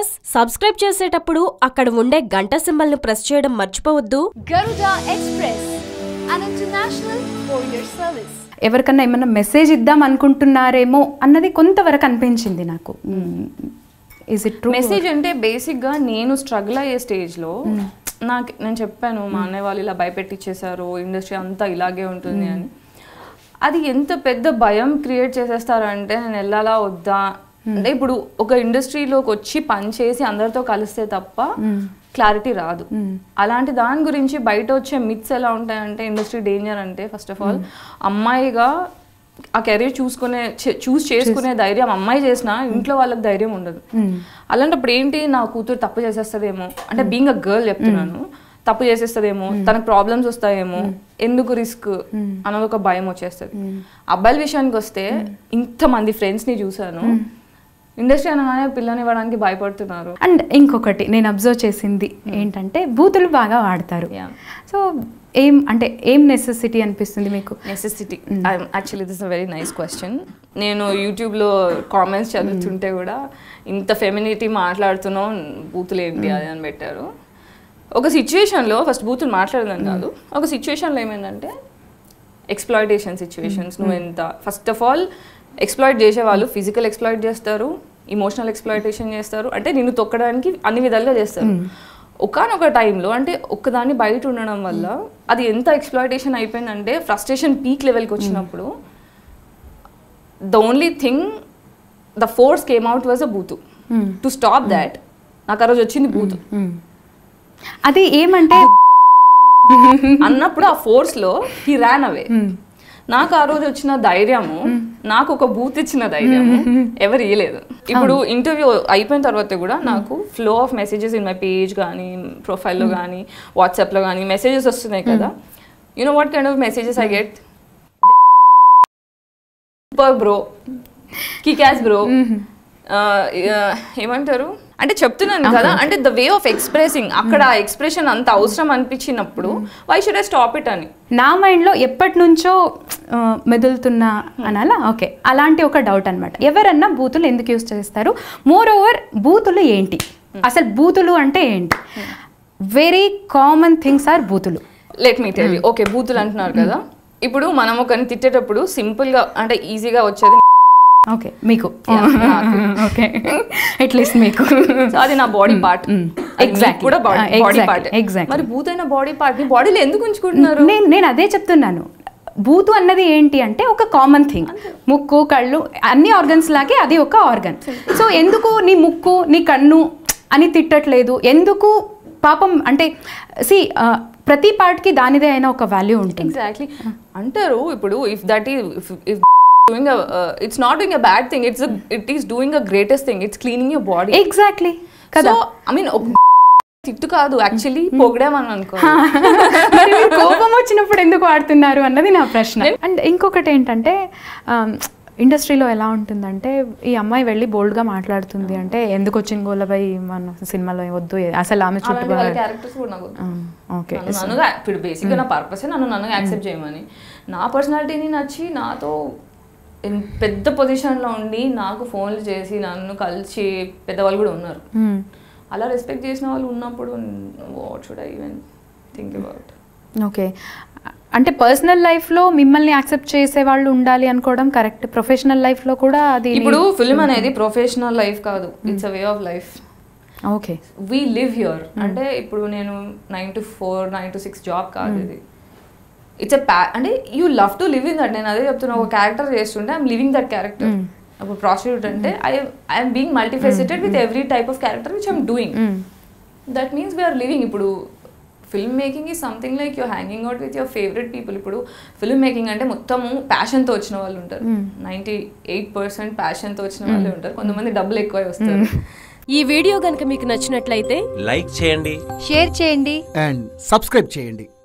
Express subscribe చేసేటప్పుడు అక్కడ ఉండే గంట సింబల్ ను ప్రెస్ చేయడం మర్చిపోవద్దు Garuda Express, an international courier service. ఎవరికన్నా ఏమన్నా మెసేజ్ ఇద్దాం అనుకుంటున్నారేమో అన్నది కొంతవరకు అనిపించింది నాకు ఇస్ ఇట్ ట్రూ మెసేజ్ అంటే బేసిక్గా నేను స్ట్రగుల్ అయ్యే స్టేజ్లో నాకు నేను చెప్పాను మా అన్నయ్య వాళ్ళు ఇలా భయపెట్టించేశారు ఇండస్ట్రీ అంతా ఇలాగే ఉంటుంది అని అది ఎంత పెద్ద భయం క్రియేట్ చేసేస్తారంటే నేను వెళ్ళాలా వద్దా అంటే ఇప్పుడు ఒక ఇండస్ట్రీలోకి వచ్చి పని చేసి అందరితో కలిస్తే తప్ప క్లారిటీ రాదు అలాంటి దాని గురించి బయట వచ్చే మిత్స్ ఎలా ఉంటాయంటే ఇండస్ట్రీ డేంజర్ అంటే ఫస్ట్ ఆఫ్ ఆల్ అమ్మాయిగా ఆ కెరీర్ చూసుకునే చూస్ చేసుకునే ధైర్యం అమ్మాయి చేసినా ఇంట్లో వాళ్ళకి ధైర్యం ఉండదు అలాంటప్పుడు ఏంటి నా కూతురు తప్పు చేసేస్తుందేమో అంటే బీయింగ్ అ గర్ల్ చెప్తున్నాను తప్పు చేసేస్తుందేమో తనకు ప్రాబ్లమ్స్ వస్తాయేమో ఎందుకు రిస్క్ అన్నది ఒక భయం వచ్చేస్తుంది అబ్బాయిల విషయానికి వస్తే ఇంతమంది ఫ్రెండ్స్ని చూశాను ఇండస్ట్రీ అనగానే పిల్లని ఇవ్వడానికి భయపడుతున్నారు అండ్ ఇంకొకటి నేను అబ్జర్వ్ చేసింది ఏంటంటే బూతులు బాగా వాడతారు Yeah. సో ఏం అంటే ఏం నెసెసిటీ అనిపిస్తుంది మీకు necessity actually this uh very nice question నేను యూట్యూబ్లో కామెంట్స్ చదువుతుంటే కూడా ఇంత ఫెమినిటీ మాట్లాడుతున్నావు బూతులు ఏంటి అది అని పెట్టారు ఒక సిచ్యువేషన్లో ఫస్ట్ బూతులు మాట్లాడదని కాదు ఒక సిచ్యువేషన్లో ఏమైందంటే ఎక్స్ప్లాయిటేషన్ సిచ్యువేషన్స్ నువ్వు ఎంత ఫస్ట్ ఆఫ్ ఆల్ ఎక్స్ప్లాయిట్ చేసే వాళ్ళు ఫిజికల్ ఎక్స్ప్లాయిట్ చేస్తారు ఇమోషనల్ ఎక్స్ప్లాయిటేషన్ చేస్తారు అంటే నిన్ను తొక్కడానికి అన్ని విధాలుగా చేస్తారు ఒకనొక టైంలో అంటే ఒక్కదాన్ని బయట ఉండడం వల్ల అది ఎంత ఎక్స్ప్లాయిటేషన్ అయిపోయిందంటే ఫ్రస్ట్రేషన్ పీక్ లెవెల్కి వచ్చినప్పుడు the only thing the force came out was uh బూతు టు స్టాప్ దాట్ నాకు ఆ రోజు వచ్చింది బూతు అది ఏమంటే అన్నప్పుడు ఆ ఫోర్స్ లో హీ ర్యాన్ అవే నాకు ఆ రోజు వచ్చిన ధైర్యము నాకు ఒక బూత్ ఇచ్చిన ధైర్యము ఎవరు ఇయ్యలేదు ఇప్పుడు ఇంటర్వ్యూ అయిపోయిన తర్వాత కూడా నాకు flow of messages in my page కానీ ప్రొఫైల్లో కానీ వాట్సాప్లో కానీ మెసేజెస్ వస్తున్నాయి కదా you know what kind of messages I get super bro kickass bro ఏమంటారు అంటే చెప్తున్నాను కదా అంటే ద వే ఆఫ్ ఎక్స్ప్రెసింగ్ అక్కడ ఎక్స్ప్రెషన్ అంత అవసరం అనిపించినప్పుడు why should I stop it అని నా మైండ్లో ఎప్పటి నుంచో ఆ, మెదులుతున్నా అనాలా ఓకే అలాంటి ఒక డౌట్ అనమాట ఎవరన్నా బూతులు ఎందుకు యూస్ చేస్తారు మోర్ ఓవర్ బూతులు ఏంటి అసలు బూతులు అంటే ఏంటి వెరీ కామన్ థింగ్స్ ఆర్ బూతులు లెట్ మీ టెల్ ఓకే బూతులు అంటున్నారు కదా ఇప్పుడు మనం ఒకరిని తిట్టేటప్పుడు సింపుల్ గా అంటే ఈజీగా వచ్చేది ఓకే మీకు నాకు. ఓకే అట్లీస్ట్ మీకు సో అది నా బాడీ పార్ట్ Exactly. కూడా Ah, body exactly, part exactly. మరి బూతైన బాడీ పార్ట్ ని బాడీలో ఎందుకు ఉంచుకుంటున్నారు నేను నేను అదే చెప్తున్నాను బూతు అన్నది ఏంటి అంటే ఒక కామన్ థింగ్ ముక్కు కళ్ళు అన్ని ఆర్గన్స్ లాగే అది ఒక ఆర్గన్ సో ఎందుకు నీ ముక్కు నీ కన్ను అని తిట్టట్లేదు ఎందుకు పాపం అంటే సి ప్రతి పార్ట్కి దానిదే అయిన ఒక వాల్యూ ఉంటుంది ఎగ్జాక్ట్లీ అంటారు ఇప్పుడు if that is if doing it's not doing uh bad thing it's it is doing uh greatest thing it's cleaning your body exactly కదా సో ఐ మీన్ తిట్టు కాదు యాక్చువల్లీ పొగడామని అనుకో మరి మీరు కోపం వచ్చినప్పుడు ఎందుకు వాడుతున్నారు అన్నది నా ప్రశ్న అండ్ ఇంకొకటి ఏంటంటే ఇండస్ట్రీలో ఎలా ఉంటుందంటే ఈ అమ్మాయి వెళ్ళి బోల్డ్గా మాట్లాడుతుంది అంటే ఎందుకు వచ్చిన గోలపై మన సినిమాలో వద్దు అసలు ఆమె అలాంటి చుట్టూ వాళ్ళ క్యారెక్టర్స్ కూడా నాకు వద్దు. ఓకే నన్ను నన్నుగా ఇప్పుడు బేసిక్గా నా పర్పస్ నన్ను నన్ను యాక్సెప్ట్ చేయమని నా పర్సనాలిటీని నచ్చి నాతో ఎన్- పెద్ద పొజిషన్లో ఉండి నాకు ఫోన్లు చేసి నన్ను కలిసి పెద్దవాళ్ళు కూడా ఉన్నారు అలా రెస్పెక్ట్ చేసిన వాళ్ళు ఉన్నప్పుడు what should I even think about okay అంటే పర్సనల్ లైఫ్లో మిమ్మల్ని యాక్సెప్ట్ చేసే వాళ్ళు ఉండాలి అనుకోవడం కరెక్ట్ ప్రొఫెషనల్ లైఫ్లో కూడా అది ఇప్పుడు ఫిల్మ్ అనేది ప్రొఫెషనల్ లైఫ్ కాదు it's uh way of life okay we live here అంటే ఇప్పుడు నేను nine to four nine to six job కాదు ఇది ఇట్స్ ఎ ప్యా అంటే you love to live in that నేను అదే చెప్తున్నా ఒక క్యారెక్టర్ చేస్తుంటే ఐఎమ్ లివింగ్ దట్ క్యారెక్టర్ ఒక ప్రాస్టిట్యూట్ అంటే I I'm being multifaceted with every type of character which I'm doing that means we're living ఇప్పుడు film making ఈ something like you're hanging out with your favourite people ఇప్పుడు film making అంటే మొత్తము ప్యాషన్తో వచ్చిన వాళ్ళు ఉంటారు నైంటీ ఎయిట్ పర్సెంట్ ప్యాషన్తో వచ్చిన వాళ్ళే ఉంటారు కొంతమంది డబ్బులు ఎక్కువ వస్తారు ఈ వీడియో గనుక మీకు నచ్చినట్లయితే లైక్ చేయండి షేర్ చేయండి అండ్ సబ్స్క్రైబ్ చేయండి